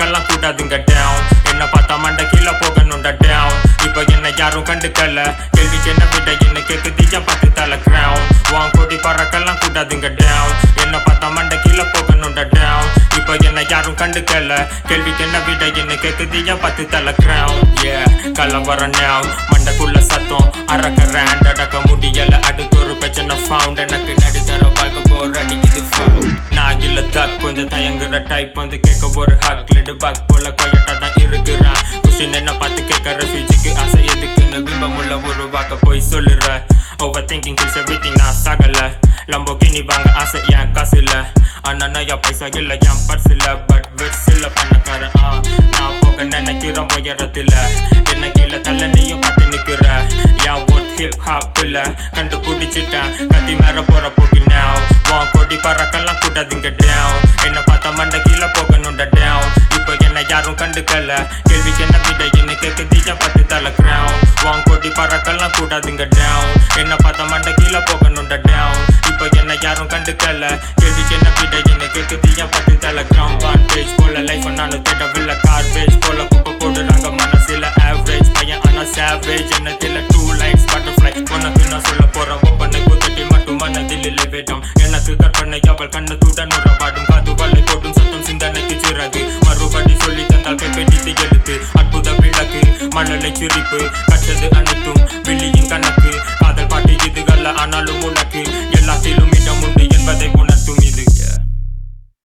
பறக்கலாம் கூடாதுங்க டவுன் என்ன பார்த்தா மண்டை கீழே போகணும்டா டவுன் இப்போ என்ன யாரும் கண்டுக்கல கேள்விக்கு என்ன விட என்ன கேக்குது என் பத்து தலை கிரவுன் உன் கொடி பறக்கலாம் கூடாதுங்க டவுன் என்ன பார்த்தா மண்டை கீழே போகணும்டா டவுன் இப்போ என்ன யாரும் கண்டுக்கல கேள்விக்கு என்ன விட என்ன கேக்குது என் பத்து தலை கிரவுன் ஏ கலவரம் now மண்டைக்குள்ள சத்தம் அறக்கிறேன் அடக்க முடியல அடுத்து ஒரு பிரச்சனை ஃபவுண்ட் எனக்கு நடுத்தர வாழ்க்கை போர் அடிக்குது found. நான் இல்ல தக் கொஞ்சம் தயங்குற டைப் வந்து கேட்க ஒரு ஹக் லிடு பக் போல கொயட்டா தான் இருக்கிறான் கொஸ்டின் என்ன பார்த்து கேட்க ரெஃப்யூஜிக்கு ஆசை எதுக்குன்னு பிம்பமுள்ள ஒரு வாக்க போய் சொல்லுற ஓவர் திங்கிங் கில்ஸ் எவ்ரிதிங் நான் சாகல லம்போகினி வாங்க ஆசை என் காசு இல்ல ஆனா நிறைய பைசா இல்ல என் பர்ஸ் இல்ல பட் வெட்ஸ் இல்ல பண்ணக்காரன் ஆ நான் போக நினைக்கிறேன் உயரத்துல என்ன கீழே தள்ள நீயும் பார்த்து நிக்கிற என் ஒர்த் ஹிப் ஹாப் இல்ல கண்டு பிடிச்சிட்டேன் கத்தி மேல போற போக்கு now உன் கொடி பறக்கலாம் கூடாதுங்க down என்ன பார்த்தா மண்டை கீழே போகணும்டா down இப்போ என்ன யாரும் கண்டுக்கல கேள்விக்கு என்ன விட என்ன கேக்குது என் பத்து தலை crown உன் கொடி பறக்கலாம் கூடாதுங்க down என்ன பார்த்தா மண்டை கீழே போகணும்டா down இப்போ என்ன யாரும் கண்டுக்கல கேள்விக்கு என்ன விட என்ன கேக்குது என் பத்து தலை crown one page போல லைஃப் நானும் தேடவில்லை garbage போல குப்பை போடுறாங்க மனசுல average பையன் ஆனா savage என்னத்தில டூ லைன்ஸ் பட்டர்ஃப்ளை உனக்கு நான் சொல்ல போறேன் ஒப்பனை குத்தட்டி மட்டும் மனதில் இல்லை வேட்டம் எனக்கு கற்பனை அவள் கண்ணத்துடன் உறவாடும் காது வலை போடும் சத்தம் சிந்தனைக்கு சிறகு மறுபடி சொல்லி தந்தால் பெட்டித்து எழுத்து அற்புத விளக்கு மழலை சிரிப்பு கற்றது அனைத்தும்